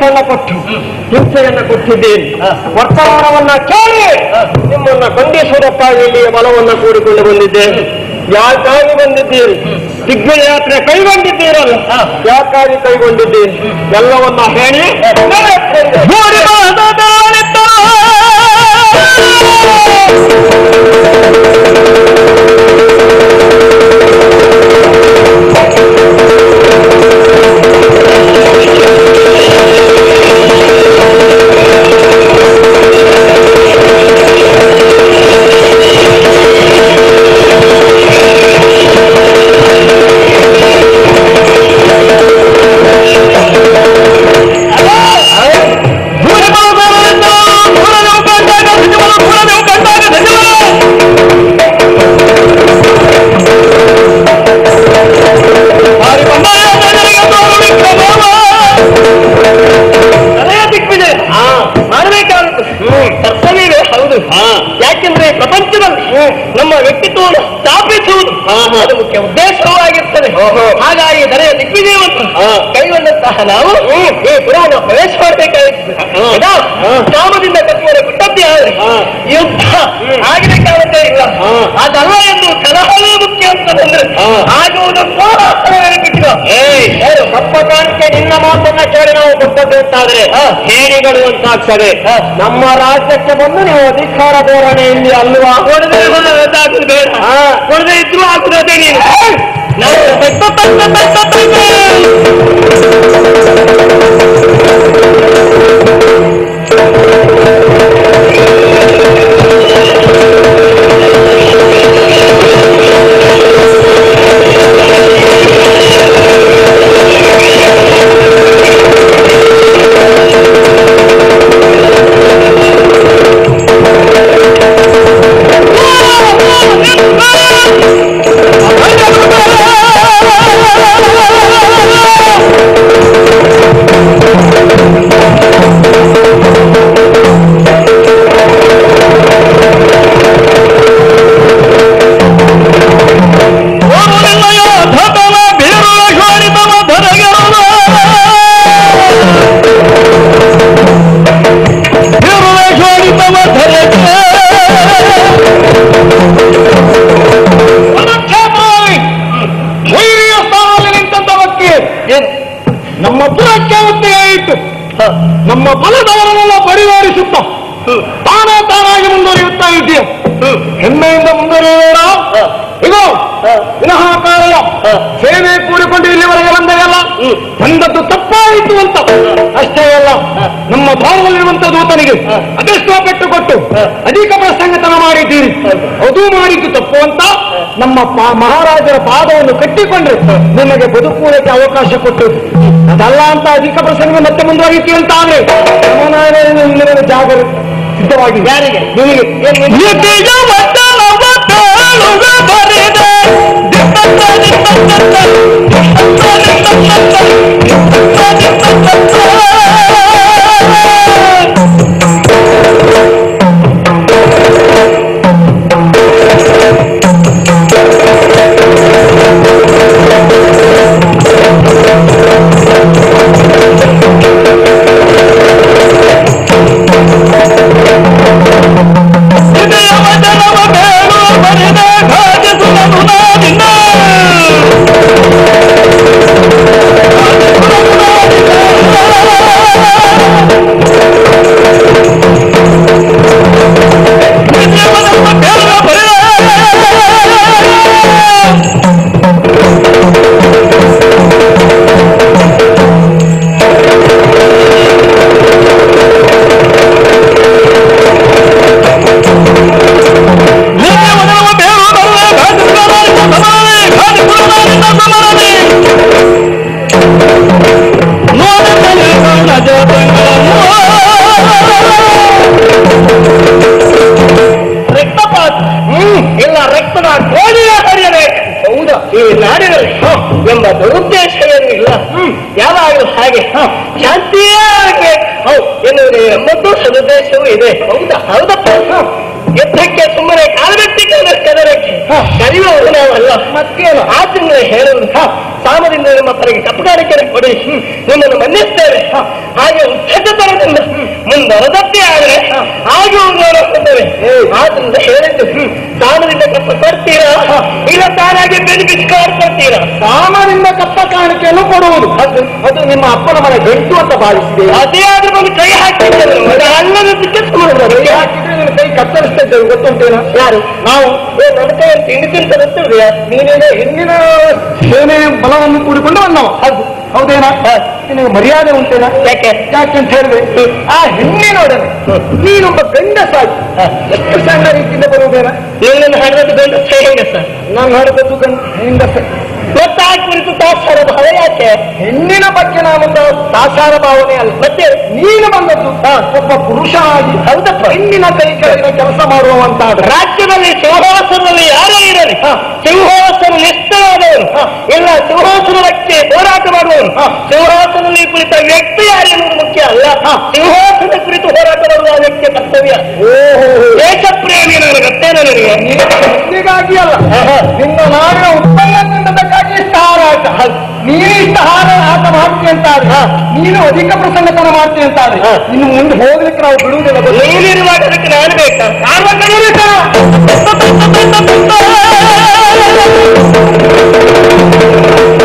ವಯಸ್ಸನ್ನ ಕೊಟ್ಟು ಹಿಂಸೆಯನ್ನ ಕೊಟ್ಟಿದ್ದೇನೆ ವರ್ತಮಾನವನ್ನ ಕೇಳಿ ನಿಮ್ಮನ್ನ ಖಂಡಿಸುವುದಕ್ಕಾಗಿ ಇಲ್ಲಿಯ ಬಲವನ್ನ ಕೂಡಿಕೊಂಡು ಬಂದಿದ್ದೇನೆ ಯಾಕಾಗಿ ಬಂದಿದ್ದೀರಿ ದಿಗ್ವಿಜಯ ಯಾತ್ರೆ ಕೈಗೊಂಡಿದ್ದೀರಲ್ಲ ಯಾಕಾಗಿ ಕೈಗೊಂಡಿದ್ದೀರಿ ಎಲ್ಲವನ್ನ ಹೇಳಿ ದಿಗ್ವಿಜಯ ಮಾಡಬೇಕಾಗುತ್ತೆ ಕರ್ತವ್ಯವೇ ಹೌದು ಯಾಕೆಂದ್ರೆ ಪ್ರಪಂಚದಲ್ಲಿ ನಮ್ಮ ವ್ಯಕ್ತಿತ್ವವನ್ನು ಸ್ಥಾಪಿಸುವುದು ಅದು ಮುಖ್ಯ ಉದ್ದೇಶವೂ ಆಗಿರ್ತದೆ ಹಾಗಾಗಿ ದರೆಯ ದಿಗ್ವಿಜಯವನ್ನು ಕೈಗೊಂಡಂತಹ ನಾವು ಈ ಪುರಾಣ ಪ್ರವೇಶ ಮಾಡಬೇಕಾಗಿರ್ತದೆ ಹೌದಾ? ಕಾಮದಿಂದ ಕಟ್ಟುವ ಬಿಟ್ಟದ್ದೇ ಆದರೆ ಯುದ್ಧ ಆಗಬೇಕಾಗತ್ತೇ ಇಲ್ಲ ಅದಲ್ಲ ಎಂದು ಕಲಹವೇ ಮುಖ್ಯ ಅಂತ ಬಂದ್ರೆ ಆಗುವುದಕ್ಕೂ ಬಿಟ್ಟಿಲ್ಲ ತಪ್ಪ ಕಾಣಿಕೆ ನಿನ್ನ ಮಾತನ್ನ ಕೇಳಿ ನಾವು ಕೊಟ್ಟದ್ದು ಅಂತಾದ್ರೆ ಹೇಡಿಗಳು ಅಂತಾಗ್ತದೆ ನಮ್ಮ ರಾಜ್ಯಕ್ಕೆ ಬಂದು ನೀವು ಅಧಿಕಾರ ಧೋರಣೆಯಲ್ಲಿ ಅಲ್ವಾ ಕೊಡದೆ ಆಗುದು ಬೇಡ ಕೊಡದೆ ಇದ್ರು ಆಗುದೇ ನೀನು ನಾವು ತಪ್ಪ ತಪ್ಪ ತಪ್ಪ ತಪ್ಪ. ಧೈರ್ಯ ಸ್ಥಾನದಲ್ಲಿ ನಿಂತಂತ ವ್ಯಕ್ತಿ ನಮ್ಮ ಪುರಕ್ಕೆ ಒತ್ತಿಗೆ ಇಟ್ಟು ನಮ್ಮ ಬಲದವರನ್ನೆಲ್ಲ ಪರಿವಾರಿಸುತ್ತ ತಾನೇ ತಾನಾಗಿ ಮುಂದುವರಿಯುತ್ತಾ ಇದೆಯ ಹೆಮ್ಮೆಯಿಂದ ಮುಂದುವರಿಯೋಣ ಇದು ವಿನಃ ಕಾರಣ ಸೇವೆ ಕೂಡಿಕೊಂಡು ಇಲ್ಲಿವರೆಗೆ ಬಂದೆಯಲ್ಲ ಬಂದದ್ದು ತಪ್ಪಾಯಿತು ಅಂತ ಅಷ್ಟೇ ಅಲ್ಲ ನಮ್ಮ ಭಾವದಲ್ಲಿರುವಂತ ದೂತನಿಗೆ ಅದೆಷ್ಟೋ ಪೆಟ್ಟು ಕೊಟ್ಟು ಅಧಿಕ ಪ್ರಸಂಗತನ ಮಾಡಿದ್ದೀರಿ ಅದು ಮಾಡಿದ್ದು ತಪ್ಪು ಅಂತ ನಮ್ಮ ಪಾ- ಮಹಾರಾಜರ ಪಾದವನ್ನು ಕಟ್ಟಿಕೊಂಡ್ರೆ ನಿಮಗೆ ಬದುಕುವುದಕ್ಕೆ ಅವಕಾಶ ಕೊಟ್ಟು ಅದಲ್ಲ ಅಂತ ಅಧಿಕ ಪ್ರಸಂಗ ಮತ್ತೆ ಮುಂದುವರಿತೀವಿ ಅಂತ ಆದ್ರೆ ನಿಮಗೆ ಜಾಗ ಸಿದ್ಧವಾಗಿ ಯಾರಿಗೆ ನಿಮಗೆ ರಕ್ತಪಾತ ಹ್ಮ್ ಇಲ್ಲ ರಕ್ತದ ಗೋಳಿಯ ಹರಿಯಬೇಕು ಹೌದಾ ಈ ನಾಡಿನಲ್ಲಿ ಹ, ಎಂಬ ದುರುದ್ದೇಶ ಏನು ಇಲ್ಲ ಯಾವಾಗಲೂ ಹಾಗೆ ಹ, ಶಾಂತಿಯೇ ಆಗಬೇಕು ಹೌದು ಎನ್ನುವುದು ಎಂಬತ್ತು ಸದುದ್ದೇಶವೂ ಇದೆ ಹೌದಾ ಹೌದಪ್ಪ ಹ. ಯುದ್ಧಕ್ಕೆ ಸುಮ್ಮನೆ ಕಾಲಗಟ್ಟಿ ಕದರಕ್ಕೆ ಕರೆಯುವವರು ನಾವಲ್ಲ ಮತ್ತೇನು ಆ ತಿಂಗಳೇ ಹೇಳುವುದು ಹ, ಸಾಮದಿಂದ ನಿಮ್ಮ ಪರಗೆ ಕಪ್ಪುಗಾರಿಕೆ ಕೊಡಿ ಹ್ಮ್, ನಿಮ್ಮನ್ನು ಮನ್ನಿಸ್ತೇವೆ ಹ, ಆ ಹಾಗೆ ಉಚ್ಚತನದಿಂದ ಮುಂದರದತ್ತೆ ಆದ್ರೆ ಹಾಗೆ ನೋಡುತ್ತೇವೆ ಆದ್ರಿಂದ ಹೇಳಿದ್ದು ದಾನದಿಂದ ಕಪ್ಪ ಕೊಡ್ತೀರಾ ಇಲ್ಲ ತಾನಾಗಿ ಬೆನಿಫಿಟ್ ಕಾರ್ಡ್ ಕೊಡ್ತೀರಾ ಸಾಮದಿಂದ ಕಪ್ಪ ಕಾಣಿಕೆಯನ್ನು ಕೊಡುವುದು ಅದು ಅದು ನಿಮ್ಮ ಅಪ್ಪನ ಮನೆ ಗಂಟು ಅಂತ ಭಾವಿಸಿದೆ ಅದೇ ಆದ್ರೂ ಒಂದು ಕೈ ಹಾಕಿದ್ದಾರೆ ಅದು ಅಲ್ಲದಕ್ಕೆ ಸುಮ್ಮನೆ ಕೈ ಹಾಕಿದ್ರೆ ನಿನ್ನ ಕೈ ಕತ್ತರಿಸ್ತಾ ಇದ್ದೇವೆ ಗೊತ್ತುಂಟೇನ ಯಾರು ನಾವು ಏ ನನ್ನ ಕೈ ತಿಂಡಿ ತಿಂತದಂತಿವ್ರಿಯಾ ನೀನೇನೆ ಹೆಣ್ಣಿನ ಸೇನೆ ಬಲವನ್ನು ಕೂಡಿಕೊಂಡು ಬಂದವ ಅದು ಹೌದೇನಾ ನಿನಗೆ ಮರ್ಯಾದೆ ಉಂಟೇನಾ ಯಾಕೆ ಯಾಕೆಂತ ಹೇಳಿದ್ರೆ ಆ ಹೆಣ್ಣಿನೊಡನೆ ನೀನೊಬ್ಬ ಗಂಡಸಾಗಿ ಎಷ್ಟು ಸಣ್ಣ ರೀತಿಯಿಂದ ಬರುವುದೇನಾ ನಿನ್ನನ್ನು ಹಾಡಿದ ಗಂಡು ಹೆಂಗ ಸರ್ ನಾನು ಹಾಡಿದದ್ದು ಗಂಡ ಹೆಂಗಸ ಮತ್ತೆ ಆ ಕುರಿತು ತಾತ್ಸಾರ ಭಾವ ಯಾಕೆ ಹೆಣ್ಣಿನ ಬಗ್ಗೆ ನಾನೊಂದು ಸಾಕಾರ ಭಾವನೆ ಅಲ್ಲ ಮತ್ತೆ ನೀನು ಬಂದದ್ದು ಒಬ್ಬ ಪುರುಷ ಆಗಿ ಹೌದಪ್ಪ ಹೆಣ್ಣಿನ ಕೈ ಕೆಳಗಿನ ಕೆಲಸ ಮಾಡುವಂತ ರಾಜ್ಯದಲ್ಲಿ ಸಿಂಹಾಸನದಲ್ಲಿ ಯಾರೇ ಇರಲಿ ಸಿಂಹಾಸನ ನಿಷ್ಠರಾದವರು ಇಲ್ಲ ಸಿಂಹಾಸನಕ್ಕೆ ಹೋರಾಟ ಮಾಡುವವರು ಸಿಂಹಾಸನದಲ್ಲಿ ಕುಳಿತ ವ್ಯಕ್ತಿ ಯಾರು ಎನ್ನುವುದು ಮುಖ್ಯ ಅಲ್ಲ ಸಿಂಹಾಸನ ಕುರಿತು ಹೋರಾಟ ಮಾಡುವ ಆ ವ್ಯಕ್ತಿಯ ಕರ್ತವ್ಯ ಓಹೋ ದೇಶಪ್ರೇಮಿ ನನಗೆ ಗೊತ್ತೇನ ನನಗೆ ಹೀಗಾಗಿ ಅಲ್ಲ ನಿನ್ನ ನಾಡಿನ ಉತ್ಪನ್ನದಿಂದಕ್ಕಾಗಿ ಇಷ್ಟ ಹಾರಾಟ ನೀನು ಇಷ್ಟ ಹಾರ ಆಟ ಮಾಡ್ತೀಯ ಅಂತ ಆದ್ರೆ ನೀನು ಅಧಿಕ ಪ್ರಸಂಗತನ ಮಾಡ್ತೀಯ ಅಂತ ಆದ್ರೆ ಇನ್ನು ಮುಂದೆ ಹೋಗ್ಲಿಕ್ಕೆ ನಾವು ಬಿಡುವುದಿಲ್ಲ ಗೊತ್ತಾ? ನೀನಿರುವಾಗ ಅದಕ್ಕೆ ನಾನು ಬೇಕಾ ಕಾರಣ